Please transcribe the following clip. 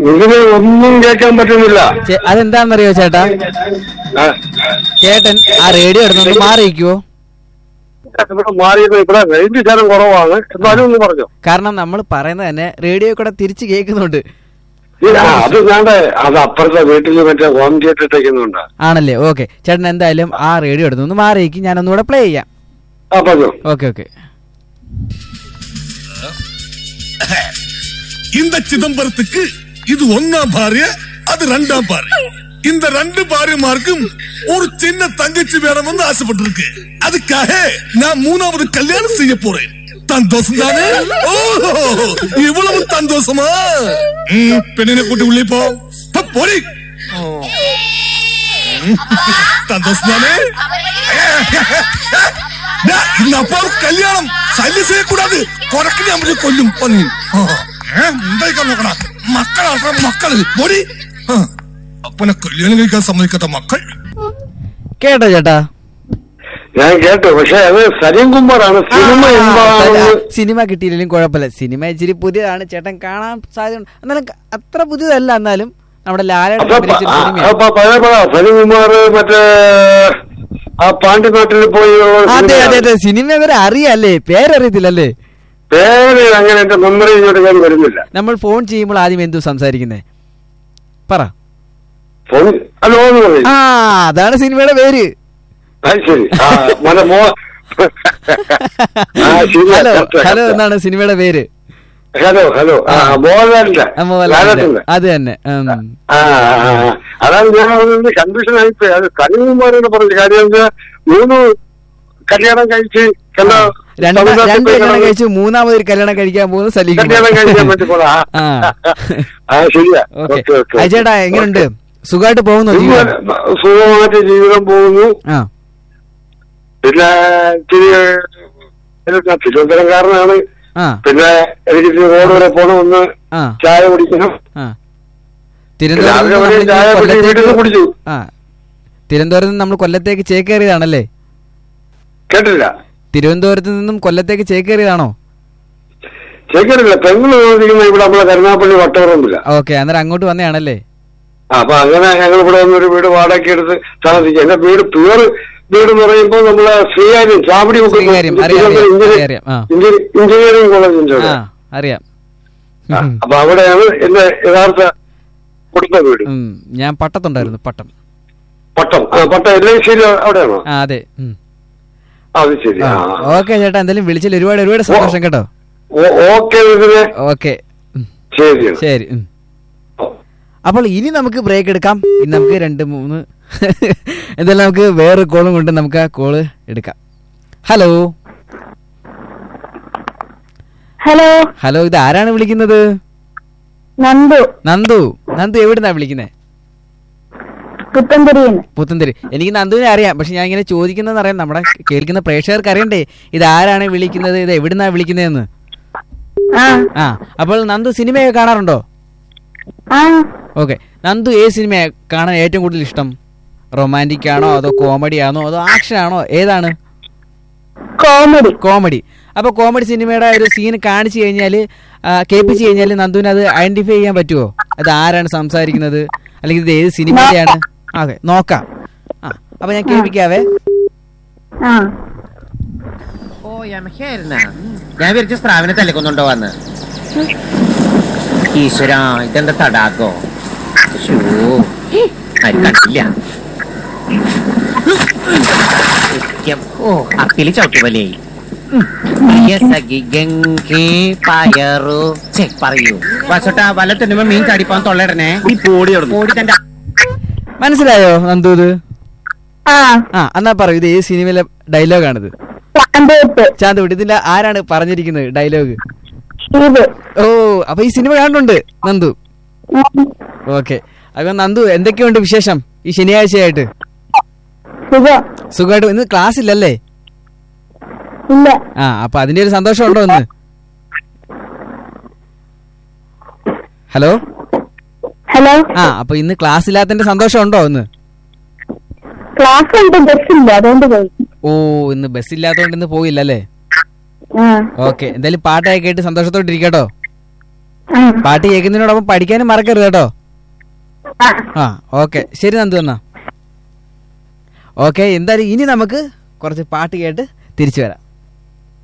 ഇതിന് ഒന്നും കേൾക്കാൻ പറ്റുന്നില്ല ചേ- അതെന്താണെന്നറിയോ ചേട്ടാ ആ, ചേട്ടൻ ആ റേഡിയോ എടുത്തൊന്ന് മാറിയിരിക്കുവോ ഇവിടെ മാറിയത് ഇവിടെ റേഞ്ച് ശരം കുറവാണ് എന്നാലും ഒന്ന് പറഞ്ഞോ കാരണം നമ്മൾ പറയുന്നത് തന്നെ റേഡിയോ കൂടെ തിരിച്ച് കേൾക്കുന്നുണ്ട് ഇല്ല, അത് ഞാണ്ട് അത് അപ്പുറത്തെ വീട്ടിൽ മറ്റേ ഹോം തിയേറ്റർ ഇട്ടേക്കുന്നുണ്ട് ആണല്ലേ ഓക്കെ ചേട്ടൻ എന്തായാലും ആ റേഡിയോ എടുത്തൊന്ന് മാറിയിരിക്കും ഞാൻ ഒന്നുകൂടെ പ്ലേ ചെയ്യാം ആ പറഞ്ഞോ ഓക്കെ ഓക്കെ இந்த சிதம்பரத்துக்கு இது ஒன்னாம் பாரிய அது ரெண்டாம் பாரு இந்த ரெண்டு பாரியமாருக்கும் ஒரு சின்ன தங்கச்சி வேணும்னு ஆசைப்பட்டிருக்கு அதுக்காக நான் மூணாவது கல்யாணம் செய்ய போறேன் சந்தோஷம் தானே ஓ இவ்வளவு சந்தோஷமா ம், பெண்ணினை கூட்டி உள்ளே போ போ, போடி ம், சந்தோஷம் தானே ഡാ, ഇന്ന് അപ്പാവ് കല്യാണം ശല്യം ചെയ്യക്കൂടാതെ കൊറക്കിനെ നമ്മളെ കൊല്ലും പന്നി ഉണ്ടായിക്കാൻ നോക്കണ മക്കളാ മക്കള് പൊടി ആ, അപ്പനെ കല്യാണം കഴിക്കാൻ സമ്മതിക്കാത്ത മക്കൾ കേട്ടോ ചേട്ടാ ഞാൻ കേട്ടു പക്ഷെ അത് സലീം കുമാറാണ് സിനിമ എന്താണെന്ന് സിനിമ കിട്ടിയില്ലെങ്കിലും കുഴപ്പമില്ല സിനിമ ഇച്ചിരി പുതിയതാണ് ചേട്ടൻ കാണാൻ സാധ്യത എന്നാലും ക- അത്ര പുതിയതല്ല എന്നാലും നമ്മുടെ ലാലയുടെ അപ്പൊ അഭിനയിച്ച ഒരു ആ, സിനിമയാണ്. അപ്പൊ പഴയ പട സലീം കുമാർ മറ്റേ ആ പാണ്ഡ്യനാട്ടിൽ പോയി ഉള്ള അതെ അതെ സിനിമയാണ്. അതെ സിനിമ ഇവരെ അറിയാല്ലേ പേരറിയത്തില്ലല്ലേ പേര് അങ്ങനെ എന്റെ മെമ്മറി ഇങ്ങോട്ട് ഞാൻ വരുന്നില്ല നമ്മൾ ഫോൺ ചെയ്യുമ്പോൾ ആദ്യം എന്തു സംസാരിക്കുന്നേ പറ ഫോൺ ഹലോ എന്ന് പറയും ആ അതാണ് സിനിമയുടെ പേര് അത് ശരി ആ മന മോ ആ ശരിയാ ഹലോ correct ആ, ഹലോ correct ആ. എന്നാണ് സിനിമയുടെ പേര് ഹലോ ഹലോ ആ ആ. മോഹൻലാലിന്റെ ആ, മോഹൻലാലിന്റെ. ലാലേട്ടന്റെ. അത് തന്നെ ഉം. ആ ആ, ആ. അതാണ് ഞാൻ കൺഫ്യൂഷൻ ആയിപ്പോയി അത് കനികുമാരോട് പറഞ്ഞ കാര്യം എന്താ മൂന്ന് കല്യാണം കഴിച്ച് കണ്ട രണ്ട് തമിഴ്നാട്ടിൽ രണ്ട് പോയി കല്യാണം കിടന്ന് കഴിച്ച് മൂന്നാമത് ഒരു കല്യാണം കഴിക്കാൻ പോകുന്ന സലീം കല്യാണം കഴിക്കാൻ പറ്റി പോണ ആ. ആ ശരിയാ ഓക്കെ ഓക്കെ ഓക്കെ അജേട്ടാ എങ്ങനെയുണ്ട് സുഖമായിട്ട് പോകുന്നു ജീവിതം സുഖമായിട്ട് ജീവിതം പോകുന്നു ആ പിന്നെ ഇച്ചിരി ഞാൻ തിരുവനന്തപുരംകാരനാണ് ആ പിന്നെ എനിക്ക് ഇച്ചിരി റോഡ് വരെ പോകണം ഒന്ന് ആ ചായ കുടിക്കണം ആ തിരുവനന്തപുരത്ത് രാവിലെ നിന്ന് ഒരു ചായ നമ്മൾ കുടി വീട്ടിൽ നിന്ന് കുടിച്ചു ആ തിരുവനന്തപുരത്ത് നിന്ന് നമ്മൾ കൊല്ലത്തേക്ക് ചേക്കേറിയതാണല്ലേ കേട്ടില്ല തിരുവനന്തപുരത്ത് നിന്നും കൊല്ലത്തേക്ക് ചേക്കേറിയതാണോ കേൾക്കുന്നില്ല പെങ്ങൾ ചോദിക്കുന്ന ഇവിടെ നമ്മളെ കരുനാപ്പള്ളി വട്ടവറൊന്നുമില്ല ഓക്കെ അന്നേരം അങ്ങോട്ട് വന്നതാണല്ലേ ആ, അപ്പൊ അങ്ങനെ ഞങ്ങൾ ഇവിടെ വന്നൊരു വീട് വാടകയ്ക്ക് എടുത്ത് താമസിക്കുക എന്റെ വീട് പ്യുവർ വീട് എന്ന് പറയുമ്പോൾ നമ്മളെ ശ്രീകാര്യം ചാവടി മുക്ക് ശ്രീകാര്യം, അറിയാം, അറിയാം, എഞ്ചിനീയറിംഗ് അറിയാം, ആ. എഞ്ചിനീയറിംഗ് കോളേജിന്റെ ആ അവിടെ അറിയാം ആ, അപ്പൊ അവിടെയാണ് എന്റെ യഥാർത്ഥ കുടുംബ വീട് ഉം, ഞാൻ പട്ടത്തുണ്ടായിരുന്നു പട്ടം പട്ടം ആ പട്ടം എൽ ഐ സിയിൽ അവിടെയാണോ ആ അതെ ഉം. ആ, അത് ശരി ആ ഓക്കെ ചേട്ടാ എന്തായാലും വിളിച്ചാൽ ഒരുപാട് ഒരുപാട് സന്തോഷം കേട്ടോ ഓ- ഓക്കെ ഇതിന് ഓക്കെ ഉം, ശരി ശരി ഉം. അപ്പോൾ ഇനി നമുക്ക് ബ്രേക്ക് എടുക്കാം ഇനി നമുക്ക് രണ്ട് മൂന്ന് എന്തായാലും നമുക്ക് വേറെ കോളും കൊണ്ട് നമുക്ക് ആ കോള് എടുക്കാം ഹലോ ഹലോ ഹലോ ഇത് ആരാണ് വിളിക്കുന്നത് നന്ദു നന്ദു നന്ദു എവിടുന്നാ വിളിക്കുന്നത് പുത്തൻപുരിന്ന് പുത്തന്തരി എനിക്ക് നന്ദുവിനെ അറിയാം പക്ഷെ ഞാൻ ഇങ്ങനെ ചോദിക്കുന്നതെന്ന് അറിയാം നമ്മുടെ കേൾക്കുന്ന പ്രേക്ഷകർക്ക് അറിയണ്ടേ ഇത് ആരാണ് വിളിക്കുന്നത് ഇത് എവിടുന്നാ വിളിക്കുന്നതെന്ന് ആ ആ അപ്പോൾ നന്ദു സിനിമയൊക്കെ കാണാറുണ്ടോ ആ ഓക്കെ നന്ദു ഏത് സിനിമ കാണാൻ ഏറ്റവും കൂടുതൽ ഇഷ്ടം റൊമാൻറ്റിക് ആണോ അതോ കോമഡി ആണോ അതോ ആക്ഷൻ ആണോ ഏതാണ് കോമഡി കോമഡി അപ്പൊ കോമഡി സിനിമയുടെ ഒരു സീൻ കാണിച്ചു കഴിഞ്ഞാൽ കേൾപ്പിച്ചു കഴിഞ്ഞാൽ നന്ദുവിന് അത് ഐഡന്റിഫൈ ചെയ്യാൻ പറ്റുമോ അത് ആരാണ് സംസാരിക്കുന്നത് അല്ലെങ്കിൽ ഇത് ഏത് സിനിമയിലാണ് ഓക്കെ നോക്കാം ആ അപ്പൊ ഞാൻ കേൾപ്പിക്കാവേ ആ ഓ യമഹയായിരുന്ന ഞാൻ വിചാരിച്ച സ്രാവിനെ തലക്കൊന്നുണ്ടോ വന്ന് ഈശ്വര ഇതെന്താ തടാകോ ശോ ആരും കണ്ടില്ല സത്യം. ഓ അപ്പില് ചവിട്ടുപോലെ പയറു ഛെ, പറയൂ വസോട്ടാ വല്ല തിന്നുമ്പോ മീൻ ചടിപ്പാൻ തൊള്ളയിടണേ ഈ പോടി പോടി തന്റെ മനസ്സിലായോ നന്ദു ഇത് ആ ആ എന്നാ പറയൂ ഇത് ഏത് സിനിമയിലെ ഡയലോഗാണിത് ചാന്തോത്ത് ചാന്തുവിട്ട് ഇതിന്റെ ആരാണ് പറഞ്ഞിരിക്കുന്നത് ഡയലോഗ് ഇത് ഓ അപ്പൊ ഈ സിനിമ കാണുന്നുണ്ട് നന്ദു ഓക്കെ അപ്പൊ നന്ദു എന്തൊക്കെയുണ്ട് വിശേഷം ഈ ശനിയാഴ്ചയായിട്ട് സുഖം സുഖമായിട്ട് ഇന്ന് ക്ലാസ് ഇല്ലല്ലേ ഇല്ല ആ അപ്പൊ അതിന്റെ ഒരു സന്തോഷം ഉണ്ടോ ഇന്ന് ഹലോ ഹലോ ആ അപ്പൊ ഇന്ന് ക്ലാസ് ഇല്ലാത്തതിന്റെ സന്തോഷം ഉണ്ടോ ഇന്ന് ക്ലാസ് ഉണ്ട് ബസ്സില്ല അതുകൊണ്ട് പോയി ഓ ഇന്ന് ബസ് ഇല്ലാത്തതുകൊണ്ട് ഇന്ന് പോയില്ലല്ലേ ആ ഓക്കെ എന്തായാലും പാട്ടൊക്കെ കേട്ട് സന്തോഷത്തോടെ ഇരിക്കട്ടോ ആ. പാട്ട് കേൾക്കുന്നതിനോടൊപ്പം പഠിക്കാനും മറക്കരുത് കേട്ടോ ആ. ആ ഓക്കെ ശരി നന്ദു എന്നാ ഓക്കെ എന്തായാലും ഇനി നമുക്ക് കുറച്ച് പാട്ട് കേട്ട് തിരിച്ചു വരാം